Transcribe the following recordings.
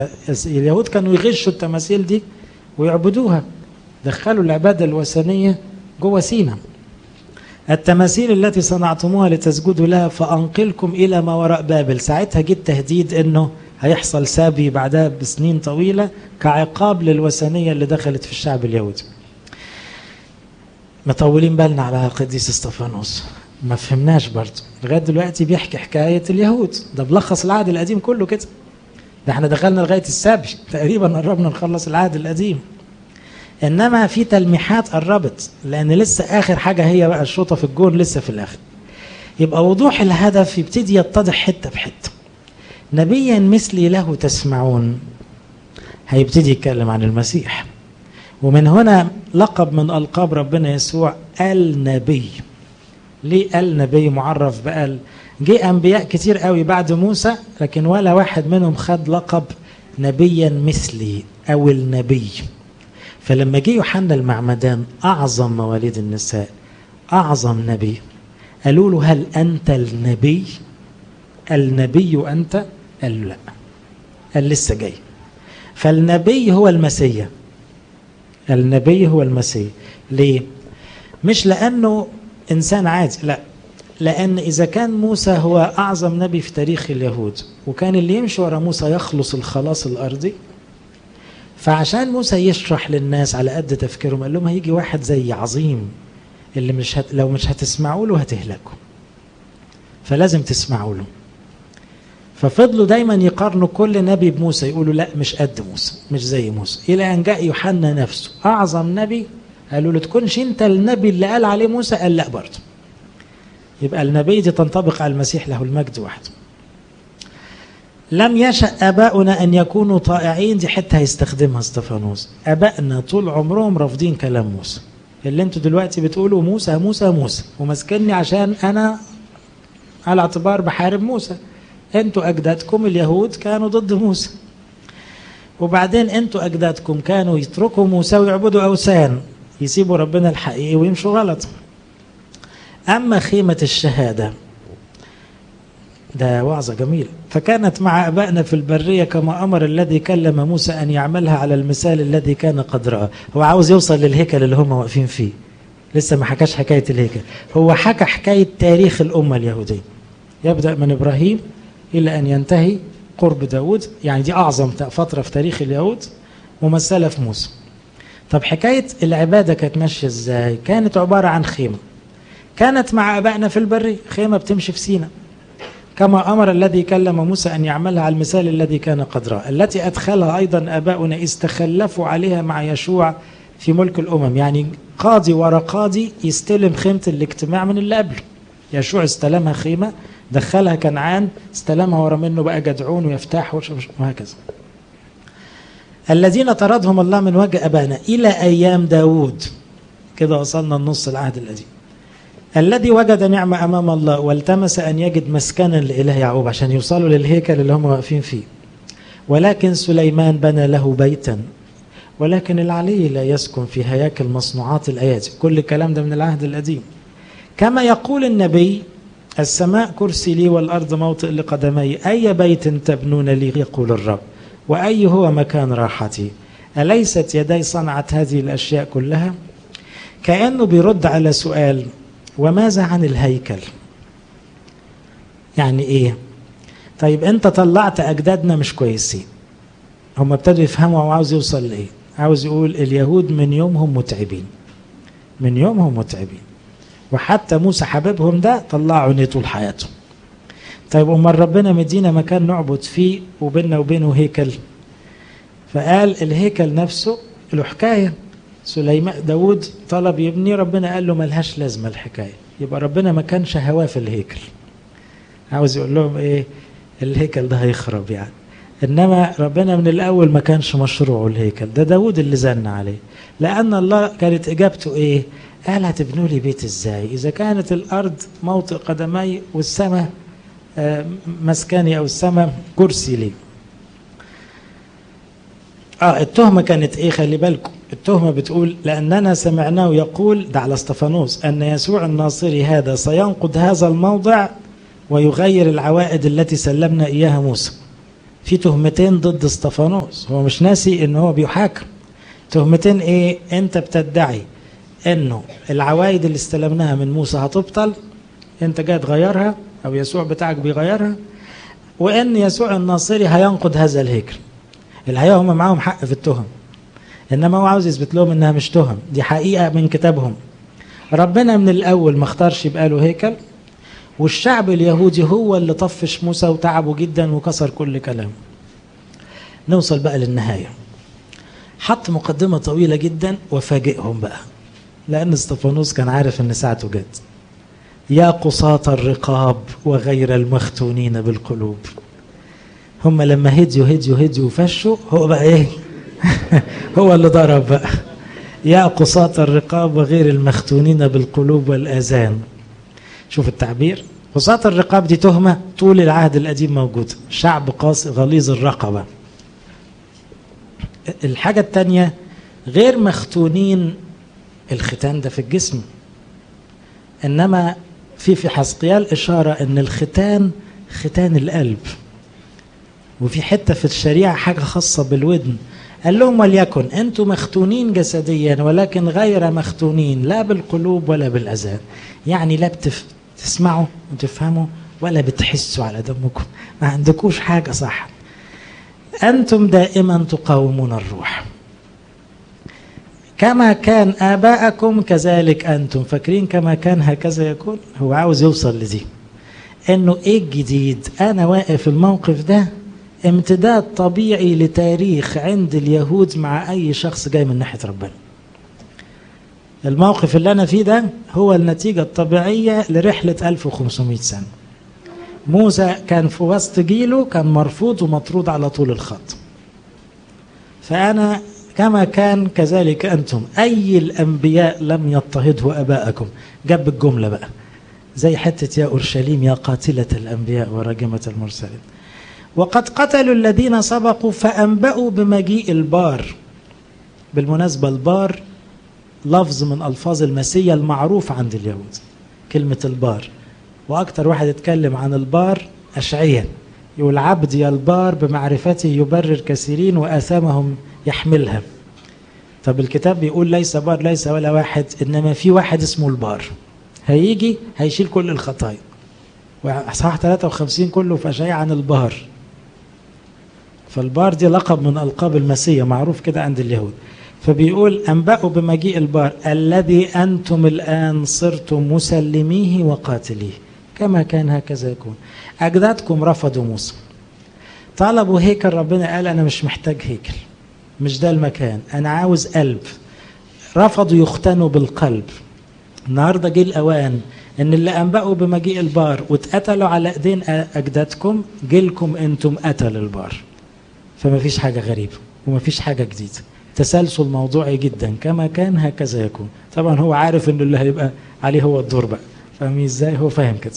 اليهود كانوا يغشوا التماثيل دي ويعبدوها دخلوا العبادة الوثنية جوه سينا التماثيل التي صنعتموها لتسجدوا لها فأنقلكم إلى ما وراء بابل ساعتها جه تهديد أنه هيحصل سابي بعدها بسنين طويلة كعقاب للوثنية اللي دخلت في الشعب اليهودي مطولين بالنا على القديس استفانوس ما فهمناش برضه لغايه دلوقتي بيحكي حكايه اليهود ده ملخص العهد القديم كله كده ده احنا دخلنا لغايه السبي تقريبا قربنا نخلص العهد القديم انما في تلميحات قربت لان لسه اخر حاجه هي بقى الشوطه في الجون لسه في الاخر يبقى وضوح الهدف يبتدي يتضح حته بحته نبيا مثلي له تسمعون هيبتدي يتكلم عن المسيح ومن هنا لقب من القاب ربنا يسوع النبي ليه النبي معرف بقال جه انبياء كتير قوي بعد موسى لكن ولا واحد منهم خد لقب نبيا مثلي او النبي فلما جه يوحنا المعمدان اعظم مواليد النساء اعظم نبي قالوا له هل انت النبي النبي انت قال له لا قال لسه جاي فالنبي هو المسيح النبي هو المسيح ليه مش لانه انسان عادي لا لان اذا كان موسى هو اعظم نبي في تاريخ اليهود وكان اللي يمشي ورا موسى يخلص الخلاص الارضي فعشان موسى يشرح للناس على قد تفكيرهم قال لهم هيجي واحد زي عظيم اللي مش هت لو مش هتسمعوا له هتهلكوا فلازم تسمعوا له ففضلوا دايما يقارنوا كل نبي بموسى يقولوا لا مش قد موسى مش زي موسى الى ان جاء يوحنا نفسه اعظم نبي قالوا له تكونش انت النبي اللي قال عليه موسى قال لا برضه يبقى النبي دي تنطبق على المسيح له المجد وحده لم يشأ آباؤنا أن يكونوا طائعين دي حتة هيستخدمها استفانوس آبائنا طول عمرهم رافضين كلام موسى اللي انتوا دلوقتي بتقولوا موسى موسى موسى وماسكني عشان أنا على اعتبار بحارب موسى انتوا أجدادكم اليهود كانوا ضد موسى وبعدين انتوا أجدادكم كانوا يتركوا موسى ويعبدوا أوثان يسيبوا ربنا الحقيقي ويمشوا غلط أما خيمة الشهادة ده وعظة جميل فكانت مع أبائنا في البرية كما أمر الذي كلم موسى أن يعملها على المثال الذي كان قد رأى هو عاوز يوصل للهيكل اللي هم واقفين فيه لسه ما حكاش حكاية الهيكل هو حكى حكاية تاريخ الأمة اليهودية يبدأ من إبراهيم إلى أن ينتهي قرب داود يعني دي أعظم فترة في تاريخ اليهود ممثلة في موسى طب حكاية العبادة كانت ماشية ازاي كانت عبارة عن خيمة كانت مع أبائنا في البرية خيمة بتمشي في سينا كما أمر الذي كلم موسى أن يعملها على المثال الذي كان قد رأى التي أدخلها أيضا أباؤنا إذ تخلفوا عليها مع يشوع في ملك الأمم يعني قاضي ورا قاضي يستلم خيمة الاجتماع من اللي قبله يشوع استلمها خيمة دخلها كنعان استلمها ورا منه بقى جدعون ويفتح وهكذا الذين طردهم الله من وجه أبانا إلى أيام داود كده وصلنا النص العهد القديم الذي وجد نعمة أمام الله والتمس أن يجد مسكنا لإله يعقوب عشان يوصلوا للهيكل اللي هم واقفين فيه ولكن سليمان بنى له بيتا ولكن العلي لا يسكن في هياكل مصنوعات الأيادي كل الكلام ده من العهد القديم كما يقول النبي السماء كرسي لي والأرض موطئ لقدمي أي بيت تبنون لي يقول الرب وأي هو مكان راحتي أليست يدي صنعت هذه الأشياء كلها كأنه بيرد على سؤال وماذا عن الهيكل يعني ايه طيب انت طلعت اجدادنا مش كويسين هم ابتدوا يفهموا هو عاوز يوصل لايه عاوز يقول اليهود من يومهم متعبين من يومهم متعبين وحتى موسى حبيبهم ده طلعوا عينيه طول حياتهم طيب امال ربنا مدينا مكان نعبد فيه وبيننا وبينه هيكل فقال الهيكل نفسه له حكايه سليمان داود طلب يبني ربنا قال له ملهاش لازمه الحكايه يبقى ربنا ما كانش هواه في الهيكل عاوز يقول لهم ايه الهيكل ده هيخرب يعني انما ربنا من الاول ما كانش مشروعه الهيكل ده داود اللي زن عليه لان الله كانت اجابته ايه قال هتبنوا لي بيت ازاي اذا كانت الارض موطئ قدمي والسماء مسكني او السماء كرسي لي اه التهمة كانت ايه خلي بالكم التهمة بتقول لأننا سمعناه يقول ده على استفانوس أن يسوع الناصري هذا سينقض هذا الموضع ويغير العوائد التي سلمنا إياها موسى في تهمتين ضد استفانوس هو مش ناسي ان هو بيحاكم تهمتين ايه انت بتدعي انه العوايد اللي استلمناها من موسى هتبطل انت جاي تغيرها او يسوع بتاعك بيغيرها وان يسوع الناصري هينقض هذا الهيكل الحقيقه هم معاهم حق في التهم انما هو عاوز يثبت لهم انها مش تهم دي حقيقه من كتابهم ربنا من الاول ما اختارش يبقى له هيكل والشعب اليهودي هو اللي طفش موسى وتعبه جدا وكسر كل كلامه نوصل بقى للنهايه حط مقدمه طويله جدا وفاجئهم بقى لان استفانوس كان عارف ان ساعته جت يا قصاة الرقاب وغير المختونين بالقلوب هم لما هديوا هديوا هديوا وفشوا هو بقى ايه هو اللي ضرب بقى يا قصاة الرقاب وغير المختونين بالقلوب والآذان شوف التعبير قصاة الرقاب دي تهمة طول العهد القديم موجودة شعب قاسي غليظ الرقبة الحاجة التانية غير مختونين الختان ده في الجسم إنما في في حسقيال إشارة إن الختان ختان القلب وفي حتة في الشريعة حاجة خاصة بالودن قال لهم وليكن أنتم مختونين جسديا ولكن غير مختونين لا بالقلوب ولا بالأذان يعني لا بتف... تسمعوا وتفهموا ولا بتحسوا على دمكم ما عندكوش حاجة صح أنتم دائما تقاومون الروح كما كان آباءكم كذلك أنتم فاكرين كما كان هكذا يكون هو عاوز يوصل لدي إنه إيه الجديد أنا واقف الموقف ده امتداد طبيعي لتاريخ عند اليهود مع أي شخص جاي من ناحية ربنا الموقف اللي أنا فيه ده هو النتيجة الطبيعية لرحلة 1500 سنة موسى كان في وسط جيله كان مرفوض ومطرود على طول الخط فأنا كما كان كذلك أنتم أي الأنبياء لم يضطهده أباءكم جاب الجملة بقى زي حتة يا أورشليم يا قاتلة الأنبياء وراجمة المرسلين وقد قتلوا الذين سبقوا فأنبأوا بمجيء البار بالمناسبة البار لفظ من ألفاظ المسية المعروف عند اليهود كلمة البار وأكثر واحد يتكلم عن البار أشعيا يقول عبدي البار بمعرفته يبرر كثيرين وآثامهم يحملها طب الكتاب بيقول ليس بار ليس ولا واحد إنما في واحد اسمه البار هيجي هيشيل كل الخطايا وأصحاح 53 كله في أشعيا عن البار فالبار دي لقب من ألقاب المسيح معروف كده عند اليهود فبيقول أنبأوا بمجيء البار الذي أنتم الآن صرتم مسلميه وقاتليه كما كان هكذا يكون أجدادكم رفضوا موسى طلبوا هيكل ربنا قال أنا مش محتاج هيكل مش ده المكان أنا عاوز قلب رفضوا يختنوا بالقلب النهارده جه الأوان إن اللي أنبأوا بمجيء البار واتقتلوا على إيدين أجدادكم جيلكم أنتم قتل البار فما فيش حاجة غريبة وما فيش حاجة جديدة تسلسل موضوعي جدا كما كان هكذا يكون طبعا هو عارف انه اللي هيبقى عليه هو الدور بقى فاهمين ازاي هو فاهم كده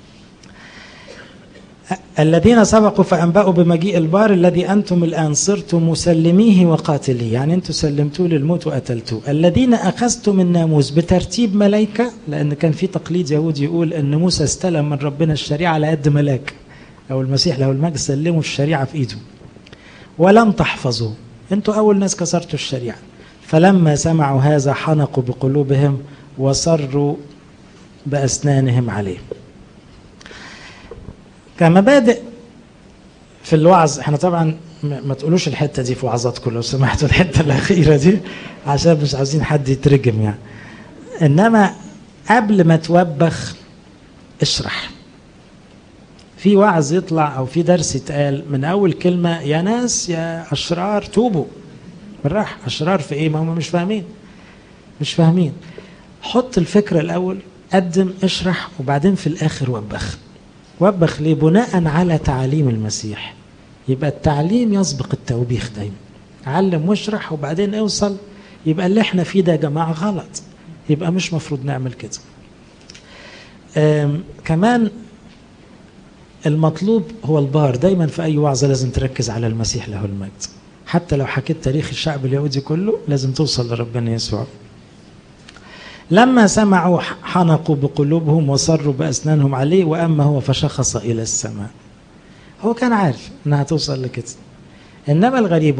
الذين سبقوا فأنبأوا بمجيء البار الذي أنتم الآن صرتم مسلميه وقاتليه يعني أنتم سلمتوه للموت وقتلتوه الذين أخذتم الناموس بترتيب ملائكة لأن كان في تقليد يهودي يقول أن موسى استلم من ربنا الشريعة على قد ملاك أو المسيح له المجد سلموا الشريعة في إيده ولم تحفظوا أنتم أول ناس كسرتوا الشريعة فلما سمعوا هذا حنقوا بقلوبهم وصروا بأسنانهم عليه كمبادئ في الوعظ احنا طبعا ما تقولوش الحته دي في وعظاتكم لو سمحتوا الحته الاخيره دي عشان مش عايزين حد يترجم يعني انما قبل ما توبخ اشرح في وعظ يطلع او في درس يتقال من اول كلمه يا ناس يا اشرار توبوا بالراحه اشرار في ايه ما هم مش فاهمين مش فاهمين حط الفكره الاول قدم اشرح وبعدين في الاخر وبخ وبخ ليه بناء على تعاليم المسيح يبقى التعليم يسبق التوبيخ دايما علم واشرح وبعدين اوصل يبقى اللي احنا فيه ده يا جماعه غلط يبقى مش مفروض نعمل كده كمان المطلوب هو البار دايما في اي وعظه لازم تركز على المسيح له المجد حتى لو حكيت تاريخ الشعب اليهودي كله لازم توصل لربنا يسوع لما سمعوا حنقوا بقلوبهم وصروا بأسنانهم عليه وأما هو فشخص إلى السماء هو كان عارف انها توصل لكده انما الغريب